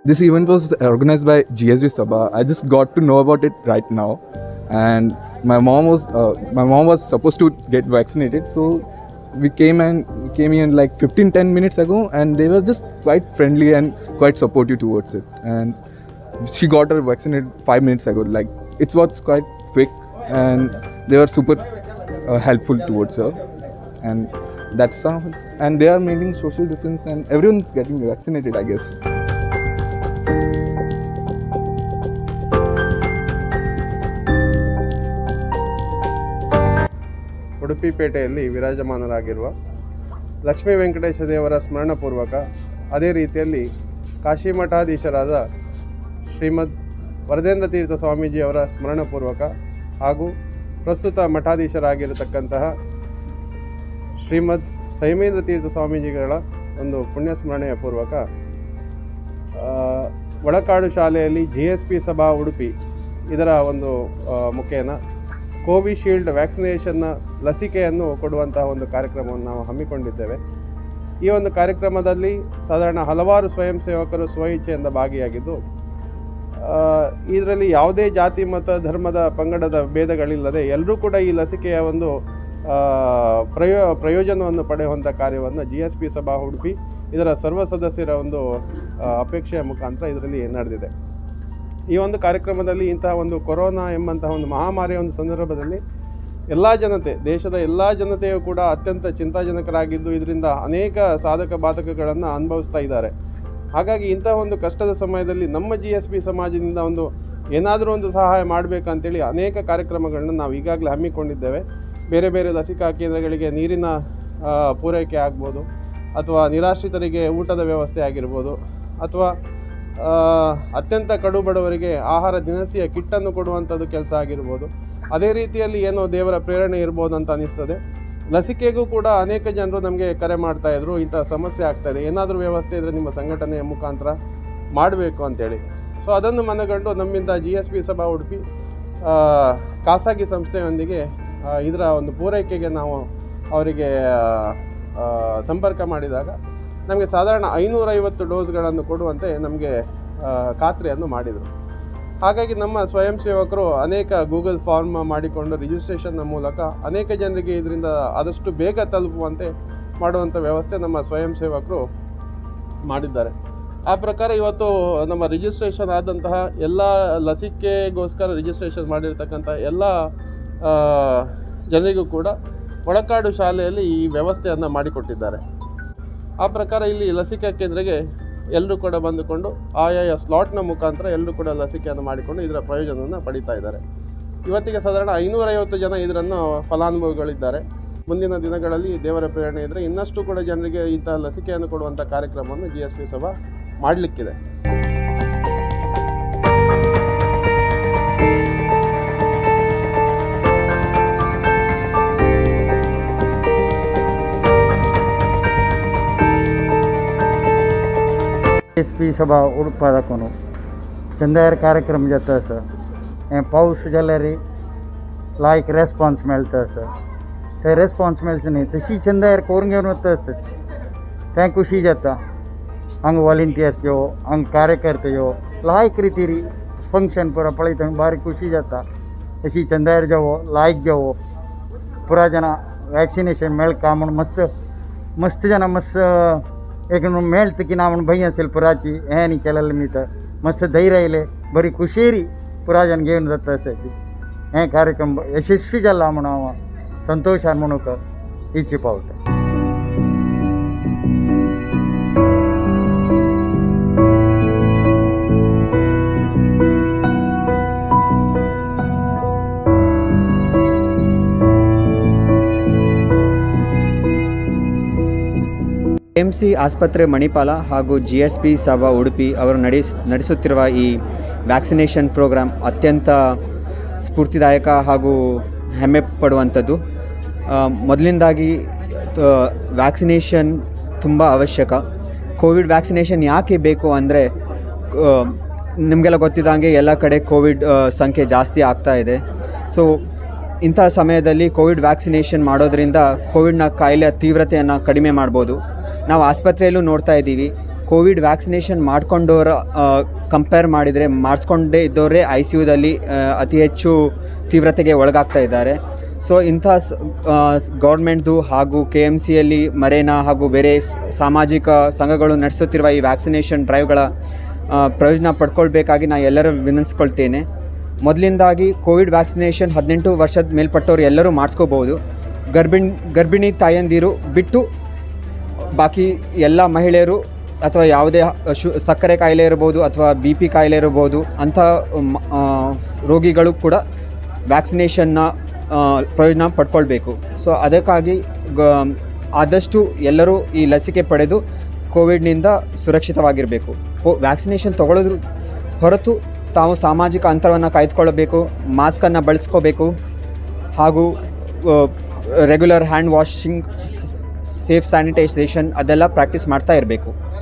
this event was organized by GSV Sabha. I just got to know about it right now, and my mom was uh, my mom was supposed to get vaccinated, so we came and we came in like 15 10 minutes ago and they were just quite friendly and quite supportive towards it and she got her vaccinated 5 minutes ago like it was quite quick and they were super uh, helpful towards her and that's how and they are maintaining social distance and everyone's getting vaccinated i guess Udupi ಪೇಟೆಯಲ್ಲಿ ವಿರಾಜಮಾನರಾಗಿರುವ ಲಕ್ಷ್ಮೀ ವೆಂಕಟೇಶ ದೇವರ ಸ್ಮರಣಪೂರ್ವಕ ಅದೇ ರೀತಿಯಲ್ಲಿ ಕಾಶಿ ಮಠಾಧೀಶರಾದ ಶ್ರೀಮದ್ ವರದೇಂದ್ರ ತೀರ್ಥ ಸ್ವಾಮೀಜಿಯವರ ಸ್ಮರಣಪೂರ್ವಕ ಹಾಗೂ ಪ್ರಸ್ತುತ ಮಠಾಧೀಶರಾಗಿರತಕ್ಕಂತಹ ಶ್ರೀಮದ್ ಸೈಮೇಂದ್ರ ತೀರ್ಥ ಸ್ವಾಮೀಜಿಗಳ ಒಂದು ಪುಣ್ಯ ಸ್ಮರಣೆಯ ಪೂರ್ವಕ ಆ, ಒಳಕಾಡು ಶಾಲೆಯಲ್ಲಿ ಜಿ ಎಸ್ ಪಿ ಸಭಾ ಉಡುಪಿ ಇದರ ಒಂದು ಆ, ಮುಖೇನ ಕೋವಿಶೀಲ್ಡ್ ವ್ಯಾಕ್ಸಿನೇಷನ್ನ ಲಸಿಕೆಯನ್ನು ಕೊಡುವಂತಹ ಒಂದು ಕಾರ್ಯಕ್ರಮವನ್ನು ನಾವು ಹಮ್ಮಿಕೊಂಡಿದ್ದೇವೆ ಈ ಒಂದು ಕಾರ್ಯಕ್ರಮದಲ್ಲಿ ಸಾಧಾರಣ ಹಲವಾರು ಸ್ವಯಂ ಸೇವಕರು ಸ್ವಇಚ್ಛೆಯಿಂದ ಭಾಗಿಯಾಗಿದ್ದು ಇದರಲ್ಲಿ ಯಾವುದೇ ಜಾತಿ ಮತ ಧರ್ಮದ ಪಂಗಡದ ಭೇದಗಳಿಲ್ಲದೆ ಎಲ್ಲರೂ ಕೂಡ ಈ ಲಸಿಕೆಯ ಒಂದು ಆ, ಪ್ರಯೋ ಪ್ರಯೋಜನವನ್ನು ಪಡೆಯುವಂಥ ಕಾರ್ಯವನ್ನು ಜಿ ಎಸ್ ಪಿ ಸಭಾ ಉಡುಪಿ ಇದರ ಸರ್ವ ಸದಸ್ಯರ ಒಂದು ಆ, ಅಪೇಕ್ಷೆಯ ಮುಖಾಂತರ ಇದರಲ್ಲಿ ನಡೆದಿದೆ ಈ ಒಂದು ಕಾರ್ಯಕ್ರಮದಲ್ಲಿ ಇಂತಹ ಒಂದು ಕೊರೋನಾ ಎಂಬಂತಹ ಒಂದು ಮಹಾಮಾರಿಯ ಒಂದು ಸಂದರ್ಭದಲ್ಲಿ ಎಲ್ಲ ಜನತೆ ದೇಶದ ಎಲ್ಲ ಜನತೆಯೂ ಕೂಡ ಅತ್ಯಂತ ಚಿಂತಾಜನಕರಾಗಿದ್ದು ಇದರಿಂದ ಅನೇಕ ಸಾಧಕ ಬಾಧಕಗಳನ್ನು ಅನುಭವಿಸ್ತಾ ಇದ್ದಾರೆ ಹಾಗಾಗಿ ಇಂತಹ ಒಂದು ಕಷ್ಟದ ಸಮಯದಲ್ಲಿ ನಮ್ಮ ಜಿ ಎಸ್ ಬಿ ಸಮಾಜದಿಂದ ಒಂದು ಏನಾದರೂ ಒಂದು ಸಹಾಯ ಮಾಡಬೇಕಂತೇಳಿ ಅನೇಕ ಕಾರ್ಯಕ್ರಮಗಳನ್ನ ನಾವು ಈಗಾಗಲೇ ಹಮ್ಮಿಕೊಂಡಿದ್ದೇವೆ ಬೇರೆ ಬೇರೆ ಲಸಿಕಾ ಕೇಂದ್ರಗಳಿಗೆ ನೀರಿನ ಆ, ಪೂರೈಕೆ ಆಗ್ಬೋದು ಅಥವಾ ನಿರಾಶ್ರಿತರಿಗೆ ಊಟದ ವ್ಯವಸ್ಥೆ ಆಗಿರ್ಬೋದು ಅಥವಾ ಆ, ಅತ್ಯಂತ ಕಡು ಬಡವರಿಗೆ ಆಹಾರ ದಿನಸಿಯ ಕಿಟ್ಟನ್ನು ಕೊಡುವಂಥದ್ದು ಕೆಲಸ ಆಗಿರ್ಬೋದು ಅದೇ ರೀತಿಯಲ್ಲಿ ಏನೋ ದೇವರ ಪ್ರೇರಣೆ ಇರ್ಬೋದು ಅಂತ ಅನಿಸ್ತದೆ ಲಸಿಕೆಗೂ ಕೂಡ ಅನೇಕ ಜನರು ನಮಗೆ ಕರೆ ಮಾಡ್ತಾ ಇದ್ರು ಇಂಥ ಸಮಸ್ಯೆ ಆಗ್ತಾ ಇದೆ ಏನಾದರೂ ವ್ಯವಸ್ಥೆ ಇದ್ದರೆ ನಿಮ್ಮ ಸಂಘಟನೆಯ ಮುಖಾಂತರ ಮಾಡಬೇಕು ಅಂತೇಳಿ ಸೊ ಅದನ್ನು ಮನಗಂಡು ನಮ್ಮಿಂದ ಜಿ ಎಸ್ ಪಿ ಸಭಾ ಉಡುಪಿ ಆ, ಖಾಸಗಿ ಸಂಸ್ಥೆಯೊಂದಿಗೆ ಆ, ಇದರ ಒಂದು ಪೂರೈಕೆಗೆ ನಾವು ಅವರಿಗೆ ಆ, ಆ, ಸಂಪರ್ಕ ಮಾಡಿದಾಗ ನಮಗೆ ಸಾಧಾರಣ ಐನೂರೈವತ್ತು ಡೋಸ್ಗಳನ್ನು ಕೊಡುವಂತೆ ನಮಗೆ ಆ, ಖಾತ್ರಿಯನ್ನು ಮಾಡಿದರು ಹಾಗಾಗಿ ನಮ್ಮ ಸ್ವಯಂ ಸೇವಕರು ಅನೇಕ ಗೂಗಲ್ ಫಾರ್ಮ್ ಮಾಡಿಕೊಂಡು ರಿಜಿಸ್ಟ್ರೇಷನ್ನ ಮೂಲಕ ಅನೇಕ ಜನರಿಗೆ ಇದರಿಂದ ಆದಷ್ಟು ಬೇಗ ತಲುಪುವಂತೆ ಮಾಡುವಂಥ ವ್ಯವಸ್ಥೆ ನಮ್ಮ ಸ್ವಯಂ ಸೇವಕರು ಮಾಡಿದ್ದಾರೆ ಆ ಪ್ರಕಾರ ಇವತ್ತು ನಮ್ಮ ರಿಜಿಸ್ಟ್ರೇಷನ್ ಆದಂತಹ ಎಲ್ಲ ಲಸಿಕೆಗೋಸ್ಕರ ರಿಜಿಸ್ಟ್ರೇಷನ್ ಮಾಡಿರ್ತಕ್ಕಂಥ ಎಲ್ಲ ಆ, ಜನರಿಗೂ ಕೂಡ ಒಳಕಾಡು ಶಾಲೆಯಲ್ಲಿ ಈ ವ್ಯವಸ್ಥೆಯನ್ನು ಮಾಡಿಕೊಟ್ಟಿದ್ದಾರೆ ಆ ಪ್ರಕಾರ ಇಲ್ಲಿ ಲಸಿಕಾ ಕೇಂದ್ರಕ್ಕೆ ಎಲ್ಲರೂ ಕೂಡ ಬಂದುಕೊಂಡು ಆಯಾಯ ಸ್ಲಾಟ್ನ ಮುಖಾಂತರ ಎಲ್ಲರೂ ಕೂಡ ಲಸಿಕೆಯನ್ನು ಮಾಡಿಕೊಂಡು ಇದರ ಪ್ರಯೋಜನವನ್ನು ಪಡೀತಾ ಇದ್ದಾರೆ ಇವತ್ತಿಗೆ ಸಾಧಾರಣ ಐನೂರೈವತ್ತು ಜನ ಇದರನ್ನು ಫಲಾನುಭವಿಗಳಿದ್ದಾರೆ ಮುಂದಿನ ದಿನಗಳಲ್ಲಿ ದೇವರ ಪ್ರೇರಣೆ ಇದ್ದರೆ ಇನ್ನಷ್ಟು ಕೂಡ ಜನರಿಗೆ ಇಂತಹ ಲಸಿಕೆಯನ್ನು ಕೊಡುವಂಥ ಕಾರ್ಯಕ್ರಮವನ್ನು ಜಿ ಎಸ್ ಪಿ ಸಭಾ ಮಾಡಲಿಕ್ಕಿದೆ एस पी सभा उत्पादकों चंद्यार कार्यक्रम जाता सर हे पाऊस जाल्यार लायक रेस्पॉन्स मेळटा सर ते रेस्पॉन्स मेळचे न्ही तशी चंद्यार करून घेवन वता आसत तें खुशी जाता हांगा वॉलिंटियर्स यो हांगा कार्यकर्ते यो लायक रिती फंक्शन पुरा पळयता बारी खुशी जाता तशी चंद्यार जावो लायक जावो पुरा जना वॅक्सिनेशन मेळका म्हूण मस्त मस्त जना मस्त एक मेळत की ना म्हूण भंय असेल पुराची हें न्ही केलेलें मी तर मस्त धैर्य आयले बरी खुशेरी पुरा जन घेवन जाता असायची हें कार्यक्रम यशस्वी जाला म्हूण हांव संतोशान म्हणूक इच्छी पावता ಎಂ ಸಿ ಆಸ್ಪತ್ರೆ ಮಣಿಪಾಲ ಹಾಗೂ ಜಿ ಎಸ್ ಪಿ ಸಭಾ ಉಡುಪಿ ಅವರು ನಡೆಸ್ ನಡೆಸುತ್ತಿರುವ ಈ ವ್ಯಾಕ್ಸಿನೇಷನ್ ಪ್ರೋಗ್ರಾಮ್ ಅತ್ಯಂತ ಸ್ಫೂರ್ತಿದಾಯಕ ಹಾಗೂ ಹೆಮ್ಮೆ ಪಡುವಂಥದ್ದು ಆ, ಮೊದಲಿಂದಾಗಿ ವ್ಯಾಕ್ಸಿನೇಷನ್ ತುಂಬ ಅವಶ್ಯಕ ಕೋವಿಡ್ ವ್ಯಾಕ್ಸಿನೇಷನ್ ಯಾಕೆ ಬೇಕು ಅಂದರೆ ನಿಮಗೆಲ್ಲ ಗೊತ್ತಿದ್ದಂಗೆ ಎಲ್ಲ ಕಡೆ ಕೋವಿಡ್ ಆ, ಸಂಖ್ಯೆ ಜಾಸ್ತಿ ಆಗ್ತಾ ಇದೆ ಸೊ ಇಂಥ ಸಮಯದಲ್ಲಿ ಕೋವಿಡ್ ವ್ಯಾಕ್ಸಿನೇಷನ್ ಮಾಡೋದ್ರಿಂದ ಕೋವಿಡ್ನ ಕಾಯಿಲೆಯ ತೀವ್ರತೆಯನ್ನು ಕಡಿಮೆ ಮಾಡ್ಬೋದು ನಾವು ಆಸ್ಪತ್ರೆಯಲ್ಲೂ ನೋಡ್ತಾ ಇದ್ದೀವಿ ಕೋವಿಡ್ ವ್ಯಾಕ್ಸಿನೇಷನ್ ಮಾಡ್ಕೊಂಡವರ ಕಂಪೇರ್ ಮಾಡಿದರೆ ಮಾಡಿಸ್ಕೊಂಡೇ ಇದ್ದವರೇ ಐ ಸಿ ಯುದಲ್ಲಿ ಅತಿ ಹೆಚ್ಚು ತೀವ್ರತೆಗೆ ಒಳಗಾಗ್ತಾ ಇದ್ದಾರೆ ಸೊ ಇಂಥ ಗೌರ್ಮೆಂಟ್ದು ಹಾಗೂ ಕೆ ಎಮ್ ಸಿಯಲ್ಲಿ ಮರೇನಾ ಹಾಗೂ ಬೇರೆ ಸ್- ಸಾಮಾಜಿಕ ಸಂಘಗಳು ನಡೆಸುತ್ತಿರುವ ಈ ವ್ಯಾಕ್ಸಿನೇಷನ್ ಡ್ರೈವ್ಗಳ ಆ, ಪ್ರಯೋಜನ ಪಡ್ಕೊಳ್ಬೇಕಾಗಿ ನಾನು ಎಲ್ಲರೂ ವಿನಂತಿಸ್ಕೊಳ್ತೇನೆ ಮೊದಲಿಂದಾಗಿ ಕೋವಿಡ್ ವ್ಯಾಕ್ಸಿನೇಷನ್ ಹದಿನೆಂಟು ವರ್ಷದ ಮೇಲ್ಪಟ್ಟವ್ರು ಎಲ್ಲರೂ ಮಾಡಿಸ್ಕೋಬೋದು ಗರ್ಭಿಣಿ ಗರ್ಭಿಣಿ ತಾಯಂದಿರು ಬಿಟ್ಟು ಬಾಕಿ ಎಲ್ಲ ಮಹಿಳೆಯರು ಅಥವಾ ಯಾವುದೇ ಶು ಸಕ್ಕರೆ ಕಾಯಿಲೆ ಇರ್ಬೋದು ಅಥವಾ ಬಿ ಪಿ ಕಾಯಿಲೆ ಇರ್ಬೋದು ಅಂಥ ಮ್, ಆ, ರೋಗಿಗಳು ಕೂಡ ವ್ಯಾಕ್ಸಿನೇಷನ್ನ ಆ, ಪ್ರಯೋಜನ ಪಡ್ಕೊಳ್ಬೇಕು ಸೊ ಅದಕ್ಕಾಗಿ ಗ ಆದಷ್ಟು ಎಲ್ಲರೂ ಈ ಲಸಿಕೆ ಪಡೆದು ಕೋವಿಡ್ನಿಂದ ಸುರಕ್ಷಿತವಾಗಿರಬೇಕು ಕೋ ವ್ಯಾಕ್ಸಿನೇಷನ್ ತಗೊಳ್ಳೋದ್ರ ಹೊರತು ತಾವು ಸಾಮಾಜಿಕ ಅಂತರವನ್ನು ಕಾಯ್ದುಕೊಳ್ಳಬೇಕು ಮಾಸ್ಕನ್ನು ಬಳಸ್ಕೋಬೇಕು ಹಾಗೂ regular hand washing safe sanitisation ಅದೆಲ್ಲ ಪ್ರಾಕ್ಟೀಸ್ ಮಾಡ್ತಾ ಇರಬೇಕು